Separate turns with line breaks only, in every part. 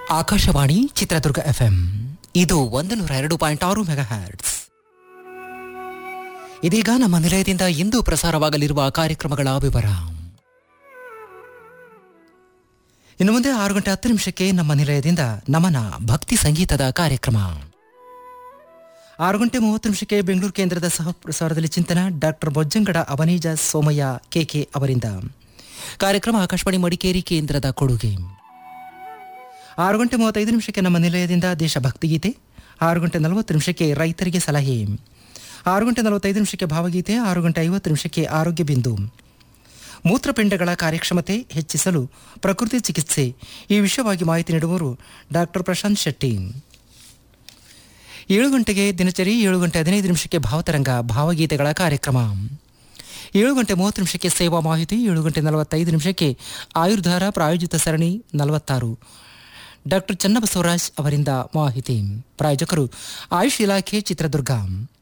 Akashvani Chitradurga FM ಇದು ಒಂದು ನೂರ ಎರಡು ಪಾಯಿಂಟ್ ಆರು ಮೆಗಾ ಹ್ಯಾಟ್ಸ್ ಇದೀಗ ನಮ್ಮ ನಿಲಯದಿಂದ ಇಂದು ಪ್ರಸಾರವಾಗಲಿರುವ ಕಾರ್ಯಕ್ರಮಗಳ ವಿವರ ಇನ್ನು ಮುಂದೆ ಆರು ಗಂಟೆ ಹತ್ತು ನಿಮಿಷಕ್ಕೆ ನಮ್ಮ ನಿಲಯದಿಂದ ನಮನ ಭಕ್ತಿ ಸಂಗೀತದ ಕಾರ್ಯಕ್ರಮ ಆರು ಗಂಟೆ ಮೂವತ್ತು ನಿಮಿಷಕ್ಕೆ ಬೆಂಗಳೂರು ಕೇಂದ್ರದ ಸಹ ಪ್ರಸಾರದಲ್ಲಿ ಚಿಂತನ ಡಾಕ್ಟರ್ ಬೊಜ್ಜಂಗಡ ಅವನೀಜ ಸೋಮಯ್ಯ ಕೆಕೆ ಅವರಿಂದ ಕಾರ್ಯಕ್ರಮ ಆಕಾಶವಾಣಿ ಮಡಿಕೇರಿ ಕೇಂದ್ರದ ಕೊಡುಗೆ ಆರು ಗಂಟೆ ಮೂವತ್ತೈದು ನಿಮಿಷಕ್ಕೆ ನಮ್ಮ ನಿಲಯದಿಂದ ದೇಶಭಕ್ತಿ ಗೀತೆ ಆರು ಗಂಟೆ ನಲವತ್ತು ನಿಮಿಷಕ್ಕೆ ರೈತರಿಗೆ ಸಲಹೆ ಆರು ಗಂಟೆ ನಲವತ್ತೈದು ನಿಮಿಷಕ್ಕೆ ಭಾವಗೀತೆ ಆರು ಗಂಟೆ ಐವತ್ತು ನಿಮಿಷಕ್ಕೆ ಆರೋಗ್ಯ ಬಿಂದು ಮೂತ್ರಪಿಂಡಗಳ ಕಾರ್ಯಕ್ಷಮತೆ ಹೆಚ್ಚಿಸಲು ಪ್ರಕೃತಿ ಚಿಕಿತ್ಸೆ ಈ ವಿಷಯವಾಗಿ ಮಾಹಿತಿ ನೀಡುವವರು ಡಾಕ್ಟರ್ ಪ್ರಶಾಂತ್ ಶೆಟ್ಟಿ ಏಳು ಗಂಟೆಗೆ ದಿನಚರಿ ಏಳು ಗಂಟೆ ಹದಿನೈದು ನಿಮಿಷಕ್ಕೆ ಭಾವತರಂಗ ಭಾವಗೀತೆಗಳ ಕಾರ್ಯಕ್ರಮ ಏಳು ಗಂಟೆ ಮೂವತ್ತು ನಿಮಿಷಕ್ಕೆ ಸೇವಾ ಮಾಹಿತಿ ಏಳು ಗಂಟೆ ನಲವತ್ತೈದು ನಿಮಿಷಕ್ಕೆ ಆಯುರ್ಧಾರ ಪ್ರಾಯೋಜಿತ ಸರಣಿ ನಲವತ್ತಾರು ಡಾಕ್ಟರ್ ಚನ್ನಬಸವರಾಜ್ ಅವರಿಂದ ಮಾಹಿತಿ ಪ್ರಾಯೋಜಕರು ಆಯುಷ್ ಇಲಾಖೆ ಚಿತ್ರದುರ್ಗ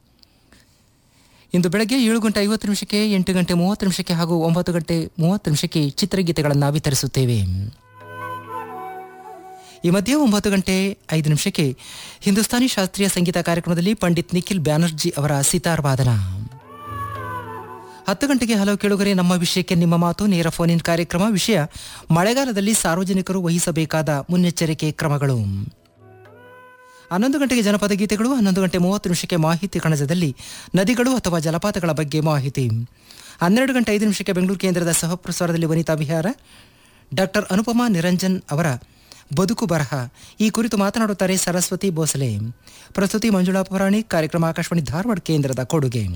ಇಂದು ಬೆಳಗ್ಗೆ ಏಳು ಗಂಟೆ ಐವತ್ತು ನಿಮಿಷಕ್ಕೆ ಎಂಟು ಗಂಟೆ ಮೂವತ್ತು ನಿಮಿಷಕ್ಕೆ ಹಾಗೂ ಒಂಬತ್ತು ಗಂಟೆ ಮೂವತ್ತು ನಿಮಿಷಕ್ಕೆ ಚಿತ್ರಗೀತೆಗಳನ್ನು ವಿತರಿಸುತ್ತೇವೆ ಈ ಮಧ್ಯೆ ಒಂಬತ್ತು ಗಂಟೆ ಐದು ನಿಮಿಷಕ್ಕೆ ಹಿಂದೂಸ್ತಾನಿ ಶಾಸ್ತ್ರೀಯ ಸಂಗೀತ ಕಾರ್ಯಕ್ರಮದಲ್ಲಿ ಪಂಡಿತ್ ನಿಖಿಲ್ ಬ್ಯಾನರ್ಜಿ ಅವರ ಸಿತಾರ್ ವಾದನ ಹತ್ತು ಗಂಟೆಗೆ ಹಲವು ಕೇಳುಗರೆ ನಮ್ಮ ವಿಷಯಕ್ಕೆ ನಿಮ್ಮ ಮಾತು ನೇರ ಫೋನ್ ಇನ್ ಕಾರ್ಯಕ್ರಮ ವಿಷಯ ಮಳೆಗಾಲದಲ್ಲಿ ಸಾರ್ವಜನಿಕರು ವಹಿಸಬೇಕಾದ ಮುನ್ನೆಚ್ಚರಿಕೆ ಕ್ರಮಗಳು ಹನ್ನೊಂದು ಗಂಟೆಗೆ ಜನಪದ ಗೀತೆಗಳು ಹನ್ನೊಂದು ಗಂಟೆ ಮೂವತ್ತು ನಿಮಿಷಕ್ಕೆ ಮಾಹಿತಿ ಕಣಜದಲ್ಲಿ ನದಿಗಳು ಅಥವಾ ಜಲಪಾತಗಳ ಬಗ್ಗೆ ಮಾಹಿತಿ ಹನ್ನೆರಡು ಗಂಟೆ ಐದು ನಿಮಿಷಕ್ಕೆ ಬೆಂಗಳೂರು ಕೇಂದ್ರದ ಸಹ ಪ್ರಸಾರದಲ್ಲಿ ವನಿತಾ ವಿಹಾರ ಡಾಕ್ಟರ್ ಅನುಪಮಾ ನಿರಂಜನ್ ಅವರ ಬದುಕು ಬರಹ ಈ ಕುರಿತು ಮಾತನಾಡುತ್ತಾರೆ ಸರಸ್ವತಿ ಬೋಸಲೆ ಪ್ರಸ್ತುತಿ ಮಂಜುಳಾ ಪುರಾಣಿಕ್ ಕಾರ್ಯಕ್ರಮ ಆಕಾಶವಾಣಿ ಧಾರವಾಡ ಕೇಂದ್ರದ ಕೊಡುಗೆ